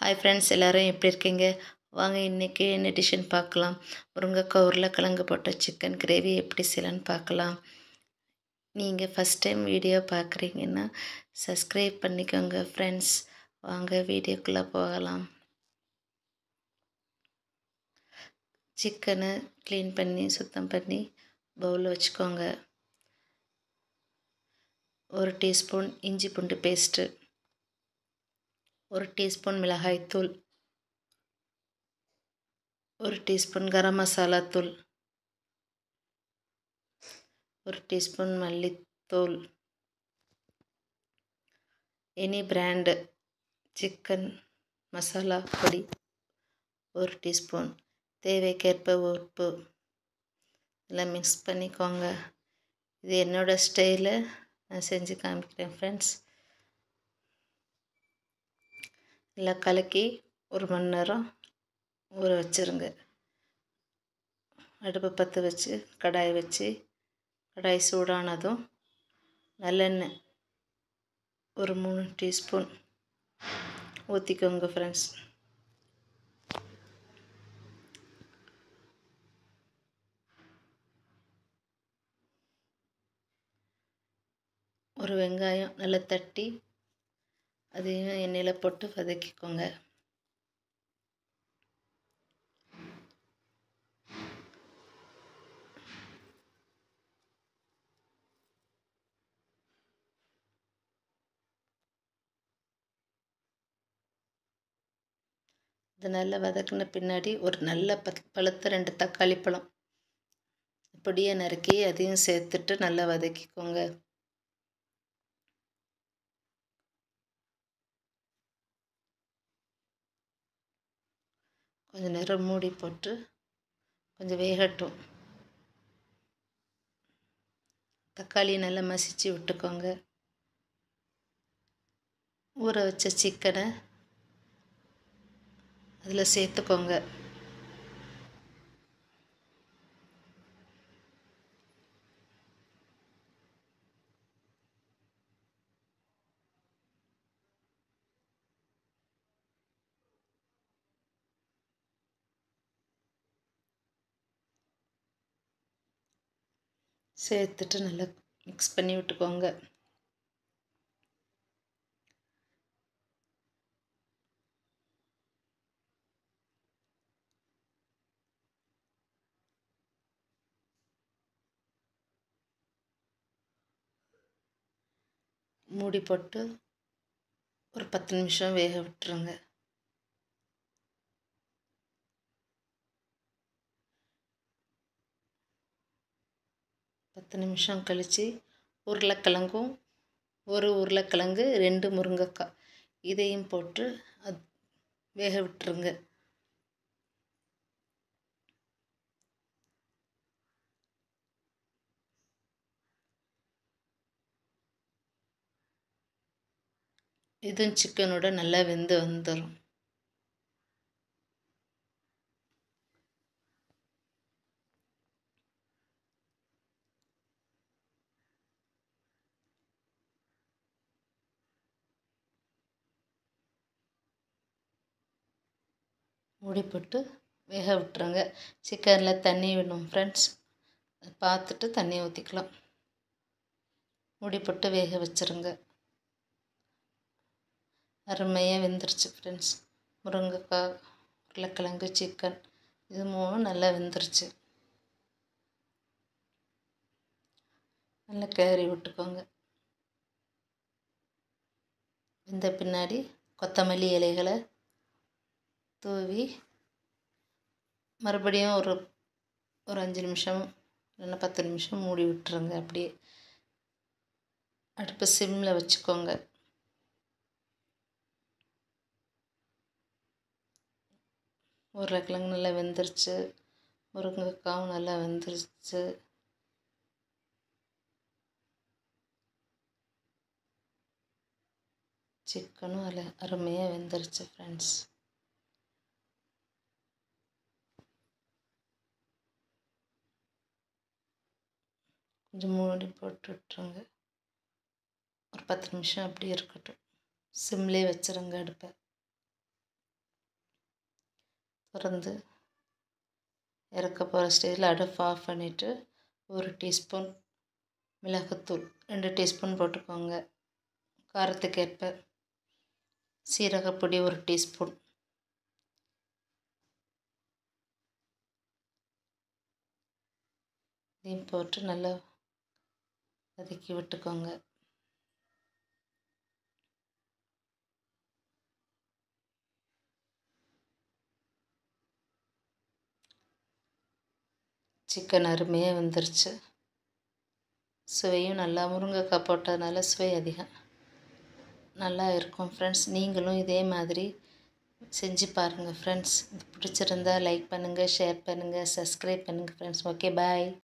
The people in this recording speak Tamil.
ஹாய் ஃப்ரெண்ட்ஸ் எல்லோரும் எப்படி இருக்கீங்க வாங்க இன்றைக்கி என்ன டிஷ்ஷுன்னு பார்க்கலாம் முருங்கைக்காய் உருளைக்கிழங்கு போட்ட சிக்கன் கிரேவி எப்படி செய்யலான்னு பார்க்கலாம் நீங்கள் ஃபஸ்ட் டைம் வீடியோ பார்க்குறீங்கன்னா சப்ஸ்கிரைப் பண்ணிக்கோங்க ஃப்ரெண்ட்ஸ் வாங்க வீடியோக்குள்ளே போகலாம் சிக்கனை க்ளீன் பண்ணி சுத்தம் பண்ணி பவுலில் வச்சுக்கோங்க ஒரு டீஸ்பூன் இஞ்சி பூண்டு பேஸ்ட்டு ஒரு டீஸ்பூன் மிளகாய்த்தூள் ஒரு டீஸ்பூன் கரம் மசாலா தூள் ஒரு டீஸ்பூன் மல்லித்தூள் எனி பிராண்டு சிக்கன் மசாலா பொடி ஒரு டீஸ்பூன் தேவைக்கேற்ப உப்பு எல்லாம் மிக்ஸ் பண்ணிக்கோங்க இது என்னோடய ஸ்டைலு நான் செஞ்சு காமிக்கிறேன் ஃப்ரெண்ட்ஸ் நல்லா கலக்கி ஒரு மணி நேரம் ஊற வச்சுருங்க அடுப்பை பற்ற வச்சு கடாய் வச்சு கடாய் சூடானதும் நல்லெண்ணெய் ஒரு மூணு டீஸ்பூன் ஊற்றிக்கோங்க ஃப்ரெண்ட்ஸ் ஒரு வெங்காயம் நல்லா தட்டி அதையும் எண்ணெயில் போட்டு வதக்கிக்கோங்க இது நல்லா வதக்கின பின்னாடி ஒரு நல்ல ப பழுத்த ரெண்டு தக்காளி பழம் பொடியை நறுக்கி அதையும் சேர்த்துட்டு நல்லா வதக்கிக்கோங்க கொஞ்சம் நேரம் மூடி போட்டு கொஞ்சம் வேகட்டும் தக்காளி நல்லா மசிச்சு விட்டுக்கோங்க ஊற வச்ச சிக்கனை அதில் சேர்த்துக்கோங்க சேர்த்துட்டு நல்லா மிக்ஸ் பண்ணி விட்டுக்கோங்க மூடி போட்டு ஒரு பத்து நிமிஷம் வேக விட்டுருங்க பத்து நிமிஷம் கழித்து உருளைக்கிழங்கும் ஒரு உருளைக்கிழங்கு ரெண்டு முருங்கைக்காய் இதையும் போட்டு அது வேக விட்டுருங்க இதுவும் சிக்கனோட நல்லா வெந்து வந்துடும் மூடி போட்டு வேக விட்டுருங்க சிக்கனில் தண்ணி வேணும் ஃப்ரெண்ட்ஸ் பார்த்துட்டு தண்ணி ஊற்றிக்கலாம் மூடி போட்டு வேக வச்சுருங்க அருமையாக வெந்துருச்சு ஃப்ரெண்ட்ஸ் முருங்கைக்காய் உருளைக்கிழங்கு சிக்கன் இது மூணும் நல்லா வெந்துருச்சு நல்லா கிளறி விட்டுக்கோங்க வெந்த பின்னாடி கொத்தமல்லி இலைகளை தூவி மறுபடியும் ஒரு ஒரு அஞ்சு நிமிஷம் இல்லைன்னா பத்து நிமிஷம் மூடி விட்டுருங்க அப்படியே அடுப்பு சிம்மில் வச்சுக்கோங்க உருளைக்கிழங்கு நல்லா வெந்துருச்சு முருங்கைக்காவும் நல்லா வெந்துருச்சு சிக்கனும் அதில் அருமையாக வெந்துருச்சு ஃப்ரெண்ட்ஸ் கொஞ்சம் மூடி போட்டு விட்டுருங்க ஒரு பத்து நிமிஷம் அப்படியே இருக்கட்டும் சிம்லேயே வச்சுருங்க அடுப்பை திறந்து இறக்க போகிற ஸ்டேஜில் அடுப்பு ஆஃப் பண்ணிவிட்டு ஒரு டீஸ்பூன் மிளகுத்தூள் ரெண்டு டீஸ்பூன் போட்டுக்கோங்க காரத்துக்கேற்ப சீரகப்பொடி ஒரு டீஸ்பூன் இதையும் போட்டு நல்லா வதக்கி விட்டுக்கோங்க சிக்கன் அருமையாக வந்துருச்சு சுவையும் நல்லா முருங்கைக்காய் போட்டதுனால சுவை அதிகம் நல்லா இருக்கும் ஃப்ரெண்ட்ஸ் நீங்களும் இதே மாதிரி செஞ்சு பாருங்கள் ஃப்ரெண்ட்ஸ் பிடிச்சிருந்தா லைக் பண்ணுங்கள் ஷேர் பண்ணுங்கள் சப்ஸ்கிரைப் பண்ணுங்கள் ஃப்ரெண்ட்ஸ் ஓகே பாய்